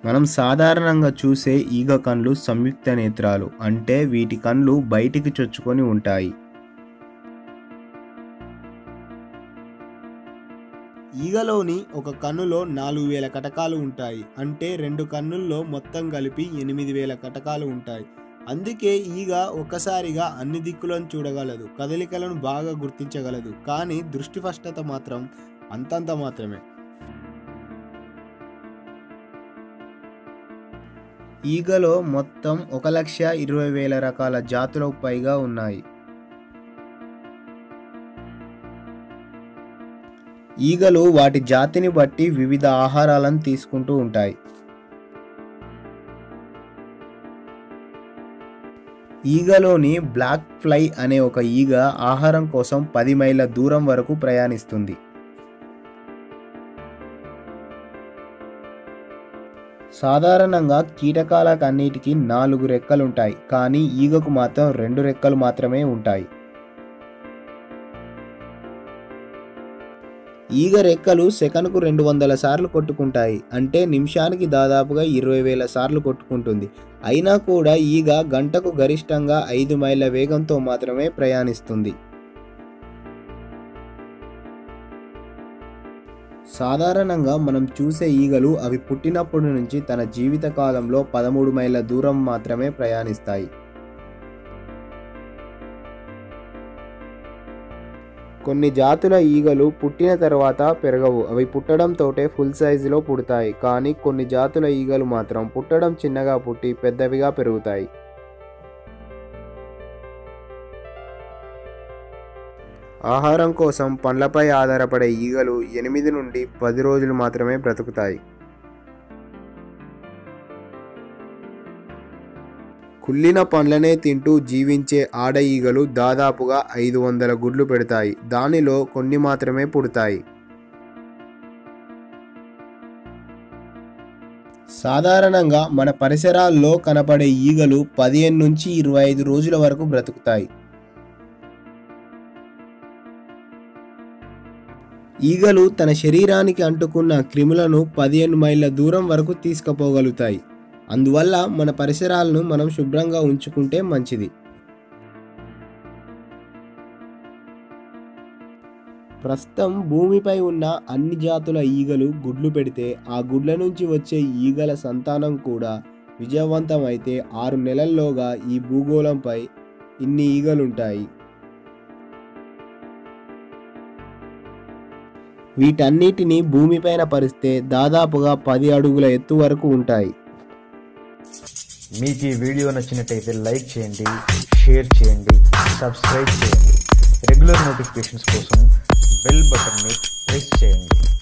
మనం సాధారణంగా చూసే ఈగ కండ్లు సంయుక్త నేత్రాలు అంటే వీటి కండ్లు బయటికి చొచ్చుకొని ఉంటాయి ఈగలోని ఒక కన్నులో నాలుగు వేల కటకాలు ఉంటాయి అంటే రెండు కన్నుల్లో మొత్తం కలిపి ఎనిమిది వేల కటకాలు ఉంటాయి అందుకే ఈగ ఒక్కసారిగా అన్ని దిక్కులను చూడగలదు కదలికలను బాగా గుర్తించగలదు కానీ దృష్టిస్పష్టత మాత్రం అంతంత మాత్రమే ఈగలో మొత్తం ఒక లక్ష ఇరవై వేల రకాల జాతులకు పైగా ఉన్నాయి ఈగలు వాటి జాతిని బట్టి వివిధ ఆహారాలను తీసుకుంటూ ఉంటాయి ఈగలోని బ్లాక్ ఫ్లై అనే ఒక ఈగ ఆహారం కోసం పది మైళ్ళ దూరం వరకు ప్రయాణిస్తుంది సాధారణంగా కీటకాలకన్నిటికీ నాలుగు రెక్కలుంటాయి కానీ ఈగకు మాత్రం రెండు రెక్కలు మాత్రమే ఉంటాయి ఈగ రెక్కలు సెకనుకు రెండు వందల సార్లు కొట్టుకుంటాయి అంటే నిమిషానికి దాదాపుగా ఇరవై వేల సార్లు కొట్టుకుంటుంది అయినా కూడా ఈగ గంటకు గరిష్టంగా ఐదు మైళ్ళ వేగంతో మాత్రమే ప్రయాణిస్తుంది సాధారణంగా మనం చూసే ఈగలు అవి పుట్టినప్పటి నుంచి తన జీవిత కాలంలో పదమూడు మైళ్ళ దూరం మాత్రమే ప్రయాణిస్తాయి కొన్ని జాతుల ఈగలు పుట్టిన తర్వాత పెరగవు అవి పుట్టడంతోటే ఫుల్ సైజులో పుడతాయి కానీ కొన్ని జాతుల ఈగలు మాత్రం పుట్టడం చిన్నగా పుట్టి పెద్దవిగా పెరుగుతాయి ఆహారం కోసం పండ్లపై ఆధారపడే ఈగలు ఎనిమిది నుండి పది రోజులు మాత్రమే బ్రతుకుతాయి కుళ్ళిన పండ్లనే తింటూ జీవించే ఆడ ఈగలు దాదాపుగా ఐదు వందల గుడ్లు పెడతాయి దానిలో కొన్ని మాత్రమే పుడతాయి సాధారణంగా మన పరిసరాల్లో కనపడే ఈగలు పదిహేను నుంచి ఇరవై ఐదు రోజుల వరకు బ్రతుకుతాయి ఈగలు తన శరీరానికి అంటుకున్న క్రిములను పదిహేను మైళ్ళ దూరం వరకు తీసుకుపోగలుగుతాయి అందువల్ల మన పరిసరాలను మనం శుభ్రంగా ఉంచుకుంటే మంచిది ప్రస్తుతం భూమిపై ఉన్న అన్ని జాతుల ఈగలు గుడ్లు పెడితే ఆ గుడ్ల నుంచి వచ్చే ఈగల సంతానం కూడా విజయవంతమైతే ఆరు నెలల్లోగా ఈ భూగోళంపై ఇన్ని ఈగలుంటాయి వీటన్నిటిని భూమిపైన పరిస్తే దాదాపుగా పది అడుగుల ఎత్తు వరకు ఉంటాయి మీకు ఈ వీడియో నచ్చినట్టయితే లైక్ చేయండి షేర్ చేయండి సబ్స్క్రైబ్ చేయండి రెగ్యులర్ నోటిఫికేషన్స్ కోసం బెల్ బటన్ని ప్రెస్ చేయండి